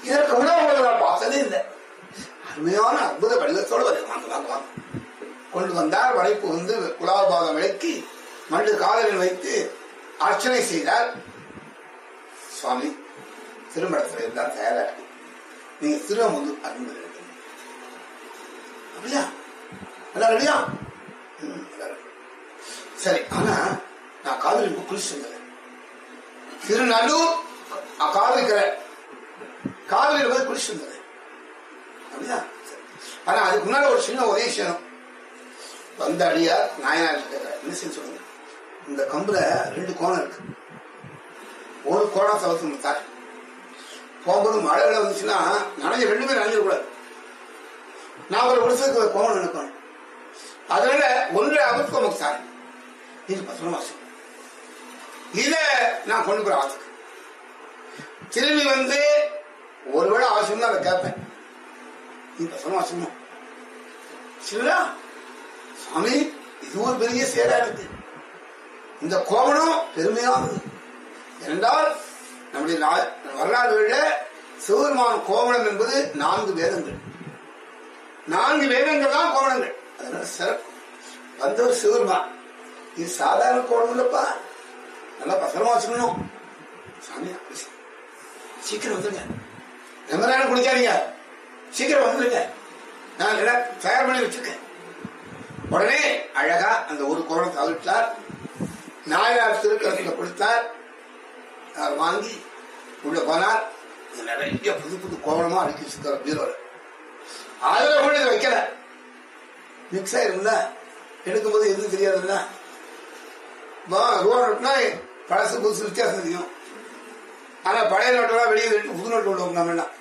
இதற்கு உணவு பார்த்ததே இல்லை அருமையான அற்புத வெள்ளத்தோடு வருது வாங்க வாங்க வாங்க கொண்டு வந்தார் வளைப்பு வந்து குலாபாதம் விளக்கி மண்டு காதலில் வைத்து அர்ச்சனை செய்தார் சுவாமி திருமணத்தில் இருந்தால் தயாரா இருக்கு நீங்க திரும்ப வந்து அருள் வேண்டும் அப்படியா நல்லா ரெடியா ம், நல்லா ரெடி. சரி ஆனா நான் காதலிக்கு குளிச்சுங்க திருநல்லூர் காதலிக்கிற காதலில் போய் குளிச்சுங்க அப்படியா சரி. ஆனா அதுக்கு முன்னாடி ஒரு சின்ன உதவி செய்யணும் வந்த அடியார் நாயனார் கேட்கிறார் என்ன செய்ய சொல்லுங்க இந்த கம்புல ரெண்டு கோணம் இருக்கு ஒரு கோணம் தவிர்த்து முத்தார் போகும்போது மழை வெள்ளம் வந்துச்சுன்னா நனைஞ்சு ரெண்டு பேரும் நனைஞ்சிடக்கூடாது நான் ஒரு வருஷத்துக்கு ஒரு கோணம் நினைக்கணும் அதனால ஒன்றை அவருக்கு நமக்கு சார் இது பத்து மாசம் இத நான் கொண்டு போய் ஆத்துக்கு திரும்பி வந்து ஒருவேளை அவசியம் அதை கேட்பேன் நீ பத்து மாசமா சிவரா சாமி இது ஒரு பெரிய சேரா இருக்கு இந்த கோவணம் பெருமையானது என்றால் நம்முடைய நா- வரலாறு விட சிவபெருமான கோவணம் என்பது நான்கு வேதங்கள் நான்கு வேதங்கள் தான் கோவணங்கள் அதனால சிறப்பு வந்தவர் சிவபெருமான் இது சாதாரண கோவணம் இல்லப்பா நல்லா பத்திரமா வச்சுக்கணும் சாமி அப்படி சீக்கிரம் வந்துருங்க ரொம்ப நேரம் குடிக்காதீங்க சீக்கிரம் வந்துருங்க நான் எல்லாம் தயார் பண்ணி வச்சிருக்கேன் உடனே அழகா அந்த ஒரு கோணத்தை அவிட்டார் நாயனார் திருக்கலத்தில் கொடுத்தார் அவர் வாங்கி உள்ள போனார் இங்க நிறைய புது புது கோவணமா அடுக்கி வச்சிருக்கார் பீரோல அதுல கூட இதை வைக்கல மிக்ஸ் ஆயிரும்ல எடுக்கும்போது எதுவும் தெரியாதுல்ல ரூபா நோட்டுனா பழசு புதுசு வித்தியாசம் தெரியும் ஆனா பழைய நோட்டெல்லாம் வெளியே எடுத்து புது நோட்டு கொண்டு நம்ம எல்லாம்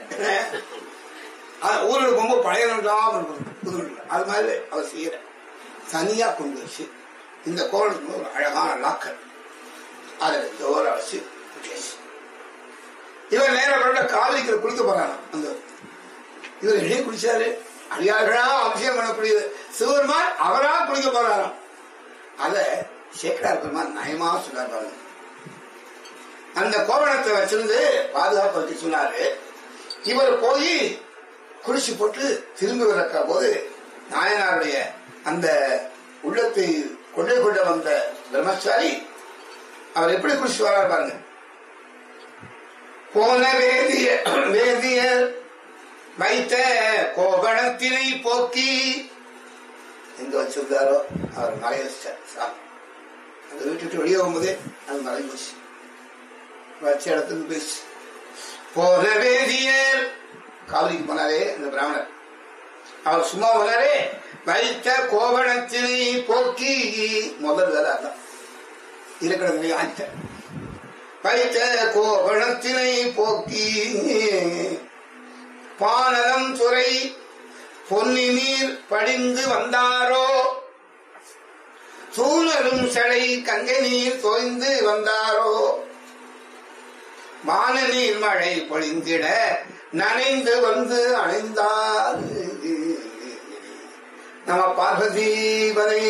ஆனா ஊருக்கு போகும்போது பழைய நோட்டாக இருக்கும் புது நோட்டு அது மாதிரி அவர் செய்யற தனியா கொண்டு வச்சு இந்த கோவணத்துக்கு ஒரு அழகான லாக்கர் அதில் ஜோர வச்சு பூட்டியாச்சு. இவர் நேரம் கொண்ட காவிரிக்கிற குளிக்க போறாங்க அந்த இவர் இடையே குளிச்சாரு அடியார்களா அபிஷேகம் பண்ணக்கூடியது சிவருமான் அவரா குளிக்க போறாராம் அத சேக்கடார் பெருமான் நயமா சொன்னார் பாருங்க அந்த கோவணத்தை வச்சிருந்து பாதுகாப்பு வைக்க சொன்னாரு இவர் போய் குளிச்சு போட்டு திரும்பி வரக்க போது நாயனாருடைய அந்த உள்ளத்தை கொண்டே கொண்டு வந்த பிரம்மச்சாரி அவர் எப்படி குளிச்சு வர்றார் பாருங்க போன வேதிய வேதியர் வைத்த கோபணத்தினை போக்கி எங்க வச்சிருந்தாரோ அவர் மறைய வச்சார் சாமி அந்த வீட்டு விட்டு வெளியே போகும்போதே அது மறைஞ்சு போச்சு வச்ச இடத்துக்கு போயிடுச்சு போன வேதியர் காவிரிக்கு போனாரே இந்த பிராமணர் அவர் சும்மா போனாரே வைத்த கோபணத்தினை போக்கி முதல் வேலை அதான் இருக்கிறது ஆச்ச வைத்த கோபணத்தினை போக்கி பானலம் துறை பொன்னி நீர் படிந்து வந்தாரோ சூழலும் சடை கங்கை நீர் தோய்ந்து வந்தாரோ மான நீர் மழை பொழிந்திட நனைந்து வந்து அணைந்தார் நம்ம பார்வதீபனே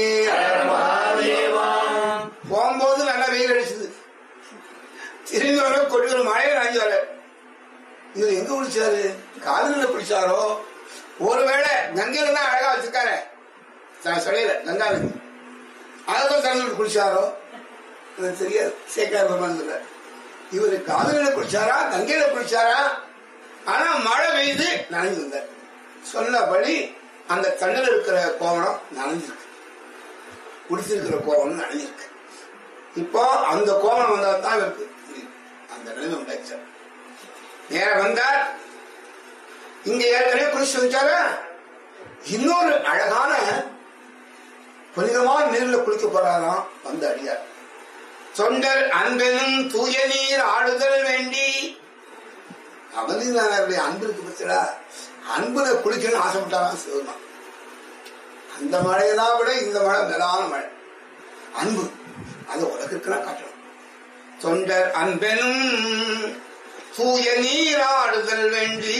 போகும்போது நல்லா வெயில் அடிச்சது திரும்பி வர கொடி மழையை நனைஞ்சு வர இவர் எங்க குளிச்சாரு காதலில குளிச்சாரோ ஒருவேளை கங்கையில தான் அழகா வச்சிருக்காரு தன் சடையில கங்கா நதி அதான் தண்ணி குளிச்சாரோ எனக்கு தெரியாது சேக்கார் பெருமான் சொல்றார் இவரு காதலில குளிச்சாரா கங்கையில குளிச்சாரா ஆனா மழை பெய்து நனைஞ்சு வந்தார் சொன்னபடி அந்த தண்ணில் இருக்கிற கோவணம் நனைஞ்சிருக்கு குடிச்சிருக்கிற கோவணம் நனைஞ்சிருக்கு இப்போ அந்த கோவணம் வந்தா தான் இவருக்கு புரியுது. அந்த நிலைமை உண்டாச்சு நேர வந்தார் இங்க ஏற்கனவே குளிச்சு வச்சாரா இன்னொரு அழகான புனிதமான நீர்ல குளிக்க போறாராம் வந்து அடியார் தொண்டர் அன்பெனும் தூய நீர் ஆடுதல் வேண்டி அவனிதானருடைய அன்பு இருக்கு பத்தியா அன்புல குளிக்கணும்னு ஆசைப்பட்டாராம் சிவருமான் அந்த மழையெல்லாம் விட இந்த மழை மேலான மழை அன்பு அது உலகிற்கெல்லாம் காட்டணும் தொண்டர் அன்பெனும் தூய நீராடுதல் வேண்டி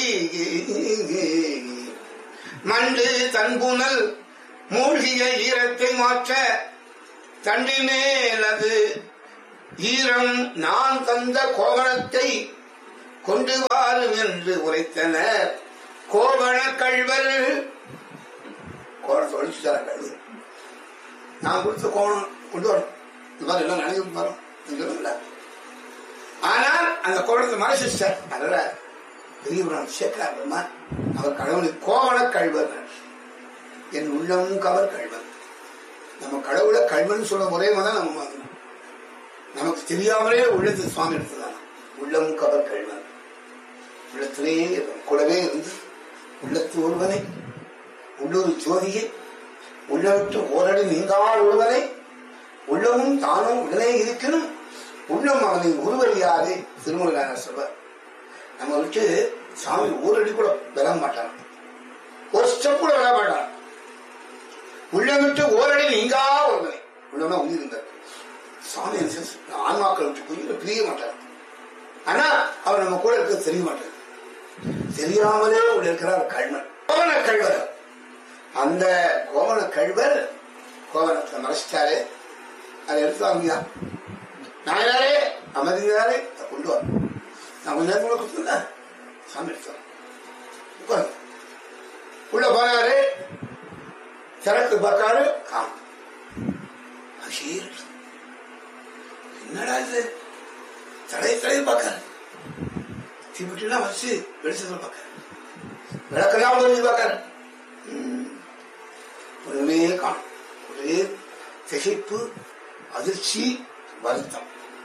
மண்டு தன்புணல் மூழ்கிய ஈரத்தை மாற்ற தண்டி மேல் அது ஈரம் நான் தந்த கோவணத்தை கொண்டு வாரும் என்று உரைத்தனர் கோவண கழ்வர் கோவணத்தை ஒழிச்சு தர கழுவு நான் கொடுத்த கோவணம் கொண்டு வரணும் இந்த மாதிரி எல்லாம் நினைவு வரும் சொல்லல ஆனால் அந்த கோவணத்தை மறைச்சிட்டார் அதனால பெரிய புராணம் சேர்க்கிறார் பெருமான் அவர் கடவுளை கோவண கழ்வர் என் உள்ளமும் கவர் கழ்வன் நம்ம கடவுளை கழ்வன் சொல்ல ஒரே மாதிரி நம்ம வாங்கணும் நமக்கு தெரியாமலே உள்ளத்து சுவாமி எடுத்துதான் உள்ளமும் கவர் கழ்வன் உள்ளத்திலே கூடவே இருந்து உள்ளத்து ஒருவனை உள்ளொரு ஜோதியை உள்ளவிட்டு ஓரடி நீங்கால் ஒருவனை உள்ளமும் தானும் உடனே இருக்கணும் உள்ளம் அவனை உருவறியாதே திருமூலனார் சொல்வார் நம்ம விட்டு சாமி ஊரடி கூட விளங்க மாட்டான் ஒரு ஸ்டெப் கூட விளங்க மாட்டான் உள்ளம் விட்டு ஓரடி நீங்கா ஒருவனை உள்ளமா உயிர் இருந்தார் சாமி என்ன செய்ய- ஆன்மாக்கள் விட்டு உயிரை பிரிய மாட்டார் ஆனா அவர் நம்ம கூட இருக்க தெரிய மாட்டார் தெரியாமலே உள்ள இருக்கிறார் கழ்வன் கோவண கழ்வர் அந்த கோவண கழ்வர் கோவணத்தை மறைச்சிட்டாரு அதை எடுத்து வாங்கிதான் நாயனாரே அமைதியாரே அதை கொண்டு வர நான் கொஞ்ச நேரம் கூட கொடுத்துருந்தேன் சாமி எடுத்தார் உட்கார்ந்து உள்ள போனாரு திறக்கு பார்க்காரு காணும் அஷீர் என்னடா இது தடை தடை பார்க்காரு தீப்பெட்டிலாம் வச்சு வெளிச்சத்தில் பார்க்காரு விளக்கெல்லாம் வந்து பார்க்காரு ம். ஒண்ணுமே காணும் ஒரே திகைப்பு அதிர்ச்சி வருத்தம்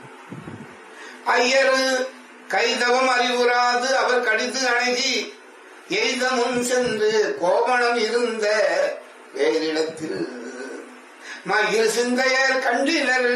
ஐயர் கைதவம் அறிவுறாது அவர் கடித்து அணுகி எய்த முன் சென்று கோவணம் இருந்த வேறிடத்தில் மகிழ் சிந்தையர் கண்டினர்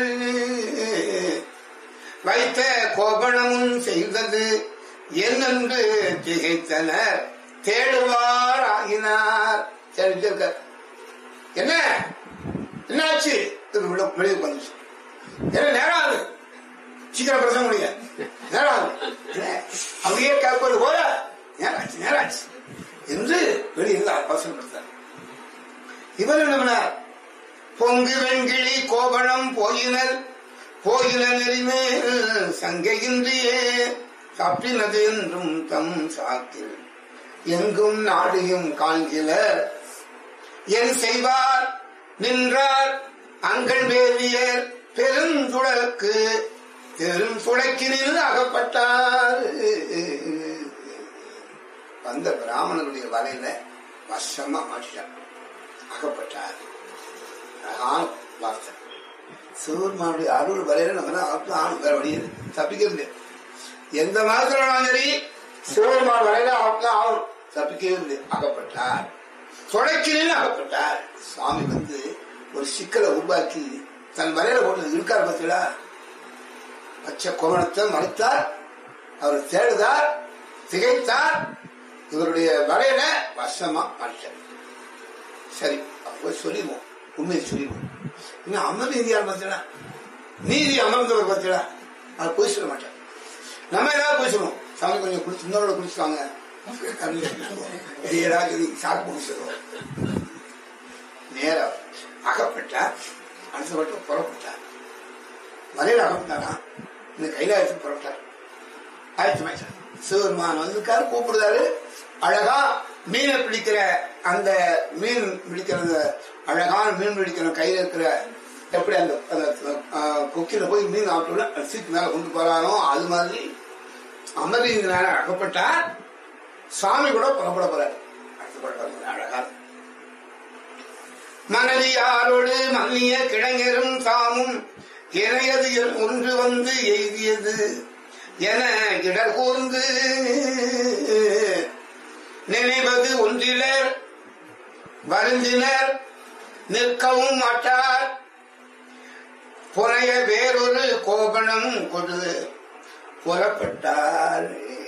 வைத்த கோபணமும் செய்தது என்னென்று திகைத்தனர் தேடுவார் ஆகினார் தெரிஞ்சிருக்கார் என்ன என்னாச்சு இது உள்ள வெளியே வந்துச்சு என்ன நேரம் ஆகுது சீக்கிரம் பிரசங்க முடிய நேரம் ஆகுது என்ன? அப்படியே கேட்பது போல நேராச்சு நேராச்சு என்று வெளியிருந்து அவசரப்படுத்தார் இவர் என்ன பண்ணார் பொங்கு வெண்கிளி கோபணம் போயினர் போயின நெறிமேல் சங்கையின்றியே தப்பினது என்றும் தம் சாக்கில் எங்கும் நாடியும் காண்கிலர் என் செய்வார் நின்றார் அங்கள் வேதியர் பெருந்துழலுக்கு பெரும் சுழக்கினில் அகப்பட்டார் வந்த பிராமணனுடைய வலையில வசமா மாட்டிட்டார் அகப்பட்டார் அழகான வார்த்தை சிவபெருமானுடைய அருள் வரையில நம்ம ஆட்டு ஆண் வேற வழி இல்லை. தப்பிக்கிறது இல்லை. எந்த மதத்துல வேணாலும் சரி சிவபெருமான் வரையில ஆட்டு ஆண் தப்பிக்கவே இல்லை. அகப்பட்டார் தொடக்கினில் அகப்பட்டார் சுவாமி வந்து ஒரு சிக்கலை உருவாக்கி தன் வரையில போட்டு இருக்கார் பார்த்தீங்களா பச்சை கோமணத்தை மறைத்தார் அவர் தேடுதார் திகைத்தார் இவருடைய வரையில வசமா மாட்டார் சரி அப்போ சொல்லிடுவோம் உண்மையை சொல்லிடுவோம் இன்னும் அமர் நீதியார் பார்த்தீங்களா நீதி அமர்ந்தவர் பார்த்தீங்களா அவர் போய் சொல்ல மாட்டார் நம்ம ஏதாவது போய் சொல்லுவோம் சாமி கொஞ்சம் குடிச்சு இன்னொரு குடிச்சுவாங்க ஏதாவது சாக்கு முடிச்சிடுவோம் நேரம் அகப்பட்டார் அடுத்த மட்டும் புறப்பட்டார் மலையில அகப்பட்டாரா இந்த கைலாயத்துக்கு புறப்பட்டார் ஆயிரத்தி மாயிட்டார் சிவபெருமான் வந்திருக்காரு கூப்பிடுறாரு அழகா மீனை பிடிக்கிற அந்த மீன் பிடிக்கிறது அழகான மீன் பிடிக்கிற கையில இருக்கிற எப்படி அந்த அந்த ஆஹ், கொக்கில போய் மீன் ஆட்டோட சீட்டு மேல கொண்டு போறானோ அது மாதிரி அமர்ந்தனால அகப்பட்டார் சாமி கூட புறப்பட போறாரு அடுத்த அழகா மனதியாரோடு மன்னிய கிழங்கரும் தாமும் இணையது ஒன்று வந்து எய்தியது என இடர் கூர்ந்து நினைவது ஒன்றிலர் வருந்தினர் நிற்கவும் மாட்டார் புனைய வேறொரு கோபணம் கொடு புறப்பட்டார்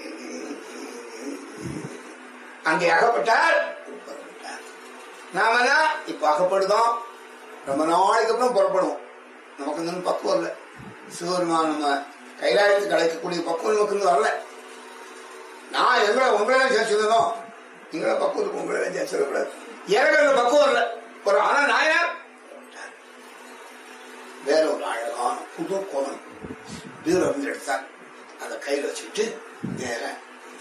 அங்கே அகப்பட்டார் புறப்பட்டார் நாம தான் இப்ப அகப்படுதோம் ரொம்ப நாளைக்கு அப்புறம் புறப்படுவோம் நமக்கு இன்னும் பக்குவம் இல்லை சிவபெருமான் நம்ம கைலாயத்துக்கு அழைக்கக்கூடிய பக்குவம் நமக்கு இன்னும் வரல நான் எங்களை உங்களை சேர்ச்சிருந்தோம் நீங்கள பக்குவம் இருக்கும் உங்களை சேர்ச்சிடக்கூடாது எனக்கு அந்த பக்குவம் இல்லை ஒரு ஆனா நாயார் வேற ஒரு அழகான புது கோணம் வீர வந்து எடுத்தார் அதை அதை கையில் வச்சுக்கிட்டு நேர